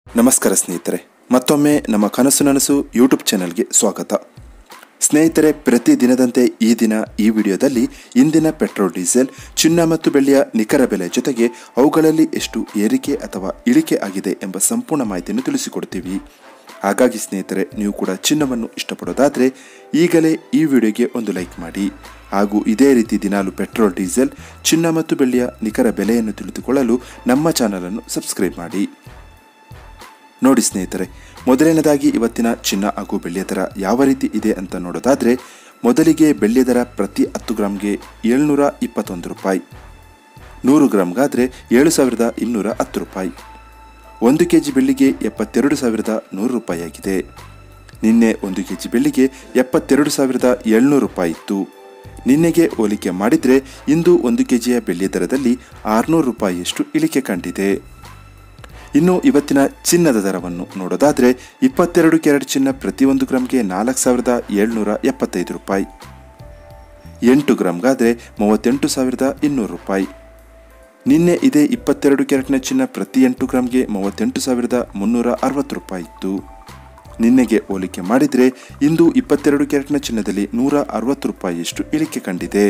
ನಮಸ್ಕಾರ ಸ್ನೇಹಿತರೆ ಮತ್ತೊಮ್ಮೆ ನಮ್ಮ ಕನಸು ನನಸು ಯೂಟ್ಯೂಬ್ ಚಾನೆಲ್ಗೆ ಸ್ವಾಗತ ಸ್ನೇಹಿತರೆ ಪ್ರತಿ ದಿನದಂತೆ ಈ ದಿನ ಈ ವಿಡಿಯೋದಲ್ಲಿ ಇಂದಿನ ಪೆಟ್ರೋಲ್ ಡೀಸೆಲ್ ಚಿನ್ನ ಮತ್ತು ಬೆಳ್ಳಿಯ ನಿಖರ ಬೆಲೆ ಜೊತೆಗೆ ಅವುಗಳಲ್ಲಿ ಎಷ್ಟು ಏರಿಕೆ ಅಥವಾ ಇಳಿಕೆ ಆಗಿದೆ ಎಂಬ ಸಂಪೂರ್ಣ ಮಾಹಿತಿಯನ್ನು ತಿಳಿಸಿಕೊಡ್ತೀವಿ ಹಾಗಾಗಿ ಸ್ನೇಹಿತರೆ ನೀವು ಕೂಡ ಚಿನ್ನವನ್ನು ಇಷ್ಟಪಡೋದಾದರೆ ಈಗಲೇ ಈ ವಿಡಿಯೋಗೆ ಒಂದು ಲೈಕ್ ಮಾಡಿ ಹಾಗೂ ಇದೇ ರೀತಿ ದಿನಾಲು ಪೆಟ್ರೋಲ್ ಡೀಸೆಲ್ ಚಿನ್ನ ಮತ್ತು ಬೆಳ್ಳಿಯ ನಿಖರ ಬೆಲೆಯನ್ನು ತಿಳಿದುಕೊಳ್ಳಲು ನಮ್ಮ ಚಾನಲನ್ನು ಸಬ್ಸ್ಕ್ರೈಬ್ ಮಾಡಿ ನೋಡಿ ಸ್ನೇಹಿತರೆ ಮೊದಲನೇದಾಗಿ ಇವತ್ತಿನ ಚಿನ್ನ ಹಾಗೂ ಬೆಳ್ಳಿಯ ದರ ಯಾವ ರೀತಿ ಇದೆ ಅಂತ ನೋಡೋದಾದರೆ ಮೊದಲಿಗೆ ಬೆಳ್ಳಿಯ ದರ ಪ್ರತಿ ಹತ್ತು ಗ್ರಾಮ್ಗೆ ಏಳ್ನೂರ ಇಪ್ಪತ್ತೊಂದು ರೂಪಾಯಿ ನೂರು ಗ್ರಾಮ್ಗಾದರೆ ಏಳು ಸಾವಿರದ ಇನ್ನೂರ ಹತ್ತು ರೂಪಾಯಿ ಒಂದು ಕೆ ಜಿ ಬೆಳ್ಳಿಗೆ ಎಪ್ಪತ್ತೆರಡು ಸಾವಿರದ ನೂರು ರೂಪಾಯಿ ಆಗಿದೆ ನಿನ್ನೆ ಒಂದು ಕೆ ಜಿ ಬೆಳ್ಳಿಗೆ ಎಪ್ಪತ್ತೆರಡು ಸಾವಿರದ ಏಳ್ನೂರು ರೂಪಾಯಿ ಇತ್ತು ನಿನ್ನೆಗೆ ಹೋಲಿಕೆ ಮಾಡಿದರೆ ಇಂದು ಒಂದು ಕೆ ಜಿಯ ಬೆಳ್ಳಿಯ ದರದಲ್ಲಿ ಆರುನೂರು ರೂಪಾಯಿಯಷ್ಟು ಇಳಿಕೆ ಕಂಡಿದೆ ಇನ್ನು ಇವತ್ತಿನ ಚಿನ್ನದ ದರವನ್ನು ನೋಡೋದಾದರೆ ಇಪ್ಪತ್ತೆರಡು ಕ್ಯಾರೆಟ್ ಚಿನ್ನ ಪ್ರತಿಯೊಂದು ಗ್ರಾಮ್ಗೆ ನಾಲ್ಕು ಸಾವಿರದ ಏಳ್ನೂರ ಎಪ್ಪತ್ತೈದು ರೂಪಾಯಿ ಎಂಟು ಗ್ರಾಮ್ಗಾದರೆ ಮೂವತ್ತೆಂಟು ಸಾವಿರದ ಇನ್ನೂರು ರೂಪಾಯಿ ನಿನ್ನೆ ಇದೇ ಇಪ್ಪತ್ತೆರಡು ಕ್ಯಾರೆಟ್ನ ಚಿನ್ನ ಪ್ರತಿ ಎಂಟು ಗ್ರಾಮ್ಗೆ ಮೂವತ್ತೆಂಟು ಸಾವಿರದ ಮುನ್ನೂರ ಅರವತ್ತು ರೂಪಾಯಿ ಇತ್ತು ನಿನ್ನೆಗೆ ಹೋಲಿಕೆ ಮಾಡಿದರೆ ಇಂದು ಇಪ್ಪತ್ತೆರಡು ಕ್ಯಾರೆಟ್ನ ಚಿನ್ನದಲ್ಲಿ ನೂರ ಅರವತ್ತು ರೂಪಾಯಿಯಷ್ಟು ಇಳಿಕೆ ಕಂಡಿದೆ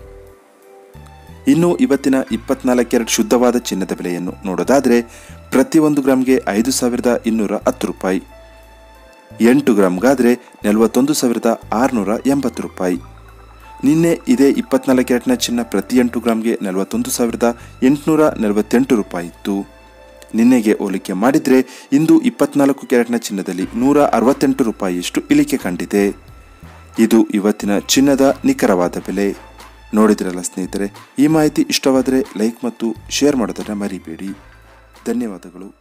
ಇನ್ನು ಇವತ್ತಿನ ಇಪ್ಪತ್ನಾಲ್ಕು ಕ್ಯಾರೆಟ್ ಶುದ್ಧವಾದ ಚಿನ್ನದ ಬೆಲೆಯನ್ನು ನೋಡೋದಾದರೆ ಪ್ರತಿಯೊಂದು ಗ್ರಾಮ್ಗೆ ಐದು ಸಾವಿರದ ಇನ್ನೂರ ಹತ್ತು ರೂಪಾಯಿ ಎಂಟು ಗ್ರಾಮ್ಗಾದರೆ ನಲವತ್ತೊಂದು ಸಾವಿರದ ಆರುನೂರ ಎಂಬತ್ತು ರೂಪಾಯಿ ನಿನ್ನೆ ಇದೇ ಇಪ್ಪತ್ನಾಲ್ಕು ಕ್ಯಾರೆಟ್ನ ಚಿನ್ನ ಪ್ರತಿ ಎಂಟು ಗ್ರಾಮ್ಗೆ ನಲವತ್ತೊಂದು ಸಾವಿರದ ಎಂಟುನೂರ ನಲವತ್ತೆಂಟು ರೂಪಾಯಿ ಇತ್ತು ನಿನ್ನೆಗೆ ಹೋಲಿಕೆ ಮಾಡಿದರೆ ಇಂದು ಇಪ್ಪತ್ನಾಲ್ಕು ಕ್ಯಾರೆಟ್ನ ಚಿನ್ನದಲ್ಲಿ ನೂರ ಅರವತ್ತೆಂಟು ರೂಪಾಯಿಯಷ್ಟು ಇಳಿಕೆ ಕಂಡಿದೆ ಇದು ಇವತ್ತಿನ ಚಿನ್ನದ ನಿಖರವಾದ ಬೆಲೆ ನೋಡಿದ್ರಲ್ಲ ಸ್ನೇಹಿತರೆ ಈ ಮಾಹಿತಿ ಇಷ್ಟವಾದರೆ ಲೈಕ್ ಮತ್ತು ಶೇರ್ ಮಾಡೋದನ್ನು ಮರಿಬೇಡಿ ಧನ್ಯವಾದಗಳು